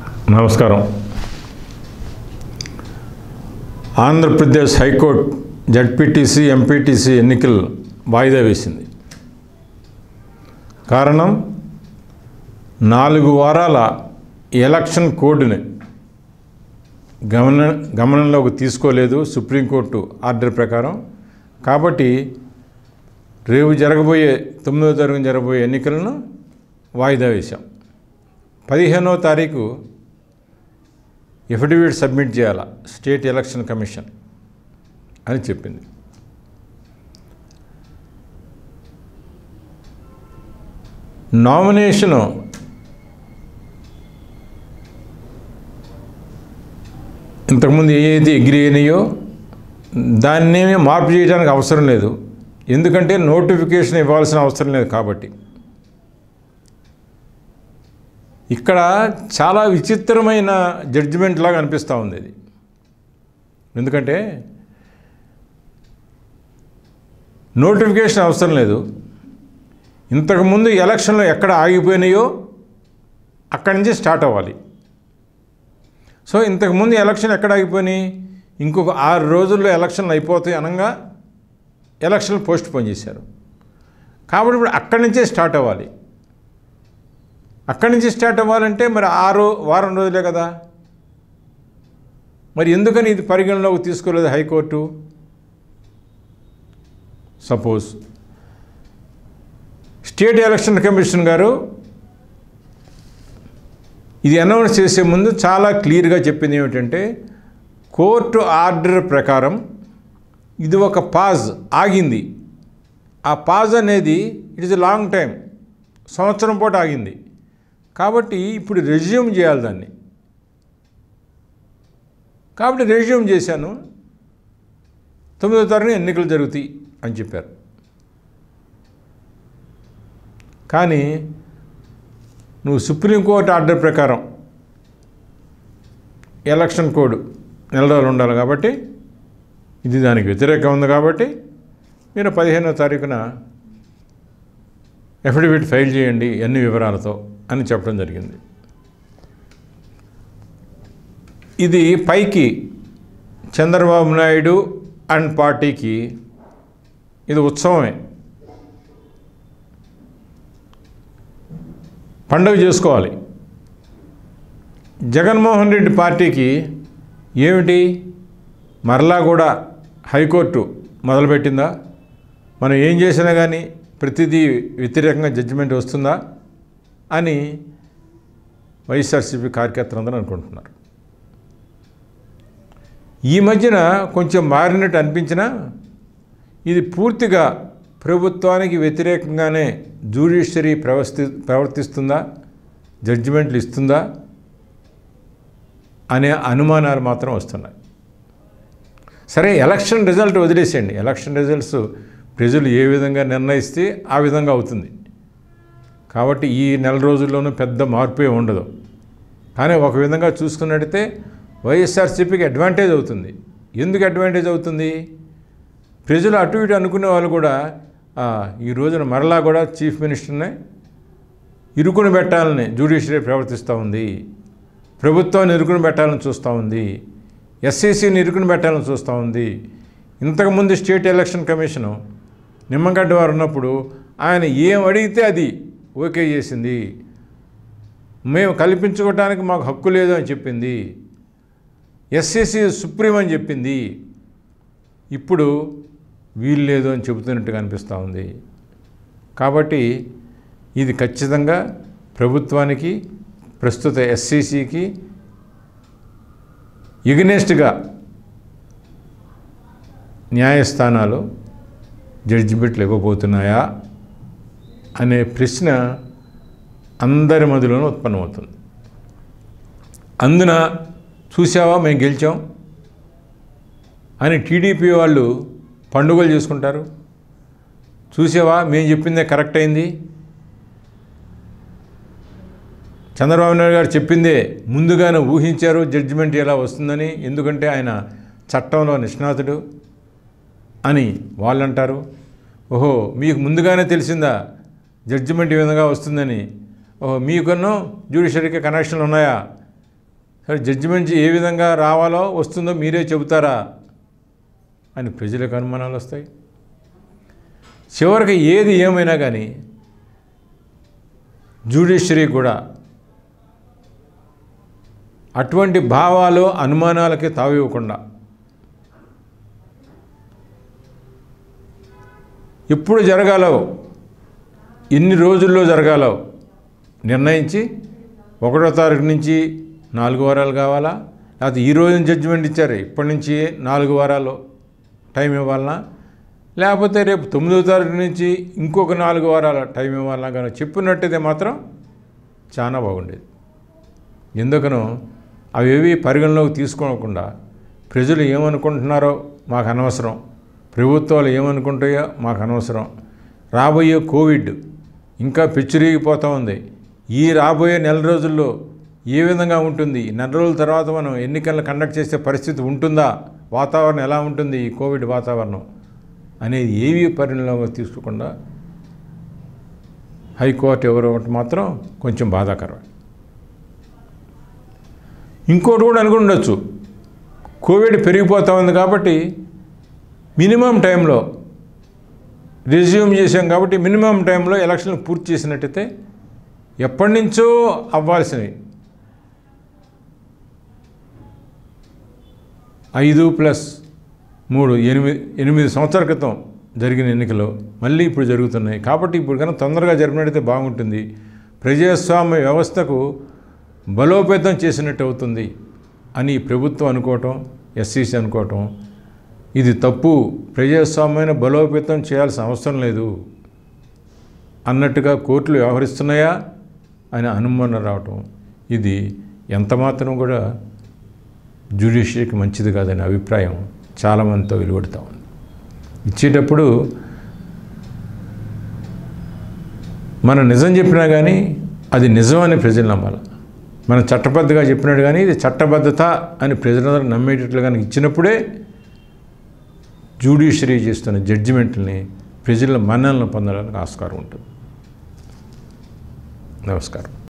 నమస్కారం Andhra Pradesh high court ZPTC MPTC ఎన్నికలు వాయిదా వేసింది కారణం నాలుగు వారాల ఎలక్షన్ కోడ్ని గమన గమనంలోకి తీసుకోలేదు సుప్రీంకోర్టు ఆర్డర్ ప్రకారం కాబట్టి రేపు జరగబోయే తొమ్మిదో తారీఖున జరగబోయే ఎన్నికలను వాయిదా వేశాం పదిహేనవ తారీఖు ఎఫిడవిట్ సబ్మిట్ చేయాల స్టేట్ ఎలక్షన్ కమిషన్ అని చెప్పింది నామినేషను ఇంతకుముందు ఏ అయితే ఎగ్రీ అయినాయో దాన్నేమి మార్పు చేయడానికి అవసరం లేదు ఎందుకంటే నోటిఫికేషన్ ఇవ్వాల్సిన అవసరం లేదు కాబట్టి ఇక్కడ చాలా విచిత్రమైన జడ్జిమెంట్ లాగా అనిపిస్తూ ఉంది ఇది ఎందుకంటే నోటిఫికేషన్ అవసరం లేదు ఇంతకుముందు ఎలక్షన్లు ఎక్కడ ఆగిపోయినాయో అక్కడి నుంచి స్టార్ట్ అవ్వాలి సో ఇంతకుముందు ఎలక్షన్ ఎక్కడ ఆగిపోయినాయి ఇంకొక ఆరు రోజుల్లో ఎలక్షన్లు అయిపోతాయి అనగా ఎలక్షన్లు పోస్ట్ పోన్ చేశారు కాబట్టి ఇప్పుడు అక్కడి నుంచే స్టార్ట్ అవ్వాలి అక్కడి నుంచి స్టార్ట్ అవ్వాలంటే మరి ఆరు వారం రోజులే కదా మరి ఎందుకని ఇది పరిగణలోకి తీసుకోలేదు high court suppose state election commission గారు ఇది అనౌన్స్ చేసే ముందు చాలా క్లియర్గా చెప్పింది ఏమిటంటే కోర్టు ఆర్డర్ ప్రకారం ఇది ఒక పాజ్ ఆగింది ఆ పాజ్ అనేది ఇట్ ఇస్ లాంగ్ టైం సంవత్సరం పాటు ఆగింది కాబట్టి ఇప్పుడు రెజ్యూమ్ చేయాలి దాన్ని కాబట్టి రెజ్యూమ్ చేశాను తొమ్మిదో తారీఖున ఎన్నికలు జరుగుతాయి అని చెప్పారు కానీ నువ్వు సుప్రీంకోర్టు ఆర్డర్ ప్రకారం ఎలక్షన్ కోడ్ నెల రోజులు ఉండాలి కాబట్టి ఇది దానికి వ్యతిరేకం ఉంది కాబట్టి మీరు పదిహేనో తారీఖున ఎఫిడవిట్ ఫైల్ చేయండి అన్ని వివరాలతో అని చెప్పడం జరిగింది ఇది పైకి చంద్రబాబు నాయుడు అండ్ పార్టీకి ఇది ఉత్సవమే పండుగ చేసుకోవాలి జగన్మోహన్ రెడ్డి పార్టీకి ఏమిటి మరలా కూడా హైకోర్టు మొదలుపెట్టిందా మనం ఏం చేసినా కానీ ప్రతిదీ వ్యతిరేకంగా జడ్జిమెంట్ వస్తుందా అని వైఎస్ఆర్సీపీ కార్యకర్తలందరూ అనుకుంటున్నారు ఈ మధ్యన కొంచెం మారినట్టు అనిపించినా ఇది పూర్తిగా ప్రభుత్వానికి వ్యతిరేకంగానే జ్యుడిషియరీ ప్రవర్తి ప్రవర్తిస్తుందా జడ్జిమెంట్లు ఇస్తుందా అనే అనుమానాలు మాత్రం వస్తున్నాయి సరే ఎలక్షన్ రిజల్ట్ వదిలేసేయండి ఎలక్షన్ రిజల్ట్స్ ప్రజలు ఏ విధంగా నిర్ణయిస్తే ఆ విధంగా అవుతుంది కాబట్టి ఈ నెల రోజుల్లోనూ పెద్ద మార్పే ఉండదు కానీ ఒక విధంగా చూసుకున్నట్టయితే వైఎస్ఆర్సీపీకి అడ్వాంటేజ్ అవుతుంది ఎందుకు అడ్వాంటేజ్ అవుతుంది ప్రజలు అటు ఇటు అనుకునే వాళ్ళు కూడా "ఆ, ఈ రోజున మరలా కూడా చీఫ్ మినిస్టర్నే ఇరుకుని పెట్టాలని జ్యుడిషియరీ ప్రవర్తిస్తూ ఉంది ప్రభుత్వాన్ని ఇరుకుని పెట్టాలని చూస్తూ ఉంది ఎస్సీసీని ఇరుకుని పెట్టాలని చూస్తూ ఉంది ఇంతకుముందు స్టేట్ ఎలక్షన్ కమిషను నిమ్మగడ్డ వారు ఉన్నప్పుడు ఆయన ఏం అడిగితే అది ఓకే చేసింది మేము కల్పించుకోవటానికి మాకు హక్కు లేదు అని చెప్పింది ఎస్సీసీ సుప్రీం అని చెప్పింది ఇప్పుడు వీలు లేదు అని చెబుతున్నట్టుగా అనిపిస్తూ ఉంది కాబట్టి ఇది ఖచ్చితంగా ప్రభుత్వానికి ప్రస్తుత ఎస్సీసీకి ఎగ్నెస్ట్గా న్యాయస్థానాలు జడ్జిమెంట్లు ఇవ్వబోతున్నాయా అనే ప్రశ్న అందరి మధ్యలోనూ ఉత్పన్నమవుతుంది అందున చూసావా మేము గెలిచాం అని టీడీపీ వాళ్ళు పండుగలు చేసుకుంటారు చూసావా మేము చెప్పిందే కరెక్ట్ అయింది చంద్రబాబు నాయుడు గారు చెప్పిందే ముందుగానే ఊహించారు జడ్జిమెంట్ ఎలా వస్తుందని ఎందుకంటే ఆయన చట్టంలో నిష్ణాతుడు అని వాళ్ళు అంటారు ఓహో మీకు ముందుగానే తెలిసిందా జడ్జిమెంట్ ఈ విధంగా వస్తుందని ఓహో మీకన్నో జ్యుడిషియరీకి కనెక్షన్లు ఉన్నాయా సరే జడ్జిమెంట్ ఏ విధంగా రావాలో వస్తుందో మీరే చెబుతారా అని ప్రజలకు అనుమానాలు వస్తాయి చివరికి ఏది ఏమైనా కానీ జ్యుడిషియరీ కూడా అటువంటి భావాలు అనుమానాలకి తావివ్వకుండా ఎప్పుడు జరగాలో ఎన్ని రోజుల్లో జరగాలో నిర్ణయించి ఒకటో తారీఖు నుంచి నాలుగు వారాలు కావాలా లేకపోతే ఈ రోజున జడ్జిమెంట్ ఇచ్చారు ఇప్పటి నుంచి నాలుగు వారాలు టైం ఇవ్వాలనా లేకపోతే రేపు తొమ్మిదో తారీఖు నుంచి ఇంకొక నాలుగు వారాల టైం ఇవ్వాలన్నా కానీ చెప్పినట్టయితే మాత్రం చాలా బాగుండేది ఎందుకనో అవేవి పరిగణలోకి తీసుకోకుండా ప్రజలు ఏమనుకుంటున్నారో మాకు అనవసరం ప్రభుత్వాలు ఏమనుకుంటాయో మాకు అనవసరం రాబోయే కోవిడ్ ఇంకా పెచ్చురిగిపోతూ ఉంది ఈ రాబోయే నెల రోజుల్లో ఏ విధంగా ఉంటుంది ఈ నెల రోజుల తర్వాత మనం ఎన్నికలను కండక్ట్ చేసే పరిస్థితి ఉంటుందా వాతావరణం ఎలా ఉంటుంది ఈ కోవిడ్ వాతావరణం అనేది ఏవి పరిణామంగా తీసుకోకుండా హైకోర్టు ఎవరు ఒకటి మాత్రం కొంచెం బాధాకరం ఇంకోటి కూడా అనుకుని ఉండొచ్చు కోవిడ్ పెరిగిపోతూ ఉంది కాబట్టి మినిమం టైంలో రెజ్యూమ్ చేసాం కాబట్టి మినిమం టైంలో ఎలక్షన్లు పూర్తి చేసినట్టయితే ఎప్పటి నుంచో అవ్వాల్సినవి ఐదు ప్లస్ మూడు ఎనిమిది ఎనిమిది సంవత్సరాల క్రితం జరిగిన ఎన్నికలు మళ్ళీ ఇప్పుడు జరుగుతున్నాయి కాబట్టి ఇప్పుడు కనుక తొందరగా జరిపినట్టయితే బాగుంటుంది ప్రజాస్వామ్య వ్యవస్థకు బలోపేతం చేసినట్టు అవుతుంది అని ప్రభుత్వం అనుకోవటం ఎస్సీసీ అనుకోవటం ఇది తప్పు ప్రజాస్వామ్యాన్ని బలోపేతం చేయాల్సిన అవసరం లేదు అన్నట్టుగా కోర్టులు వ్యవహరిస్తున్నాయా అని అనుమానం రావటం ఇది ఎంత మాత్రం కూడా జ్యుడిషియరీకి మంచిది కాదనే అభిప్రాయం చాలామందితో వెలువడుతూ ఉంది ఇచ్చేటప్పుడు మనం నిజం చెప్పినా కానీ అది నిజం అని ప్రజలు నమ్మాలి మనం చట్టబద్ధగా చెప్పినట్టు కానీ ఇది చట్టబద్ధత అని ప్రజలందరూ నమ్మేటట్లు కానీ ఇచ్చినప్పుడే జ్యుడిషియరీ చేస్తున్న జడ్జిమెంట్ని ప్రజల మన్నలను పొందడానికి ఆస్కారం ఉంటుంది నమస్కారం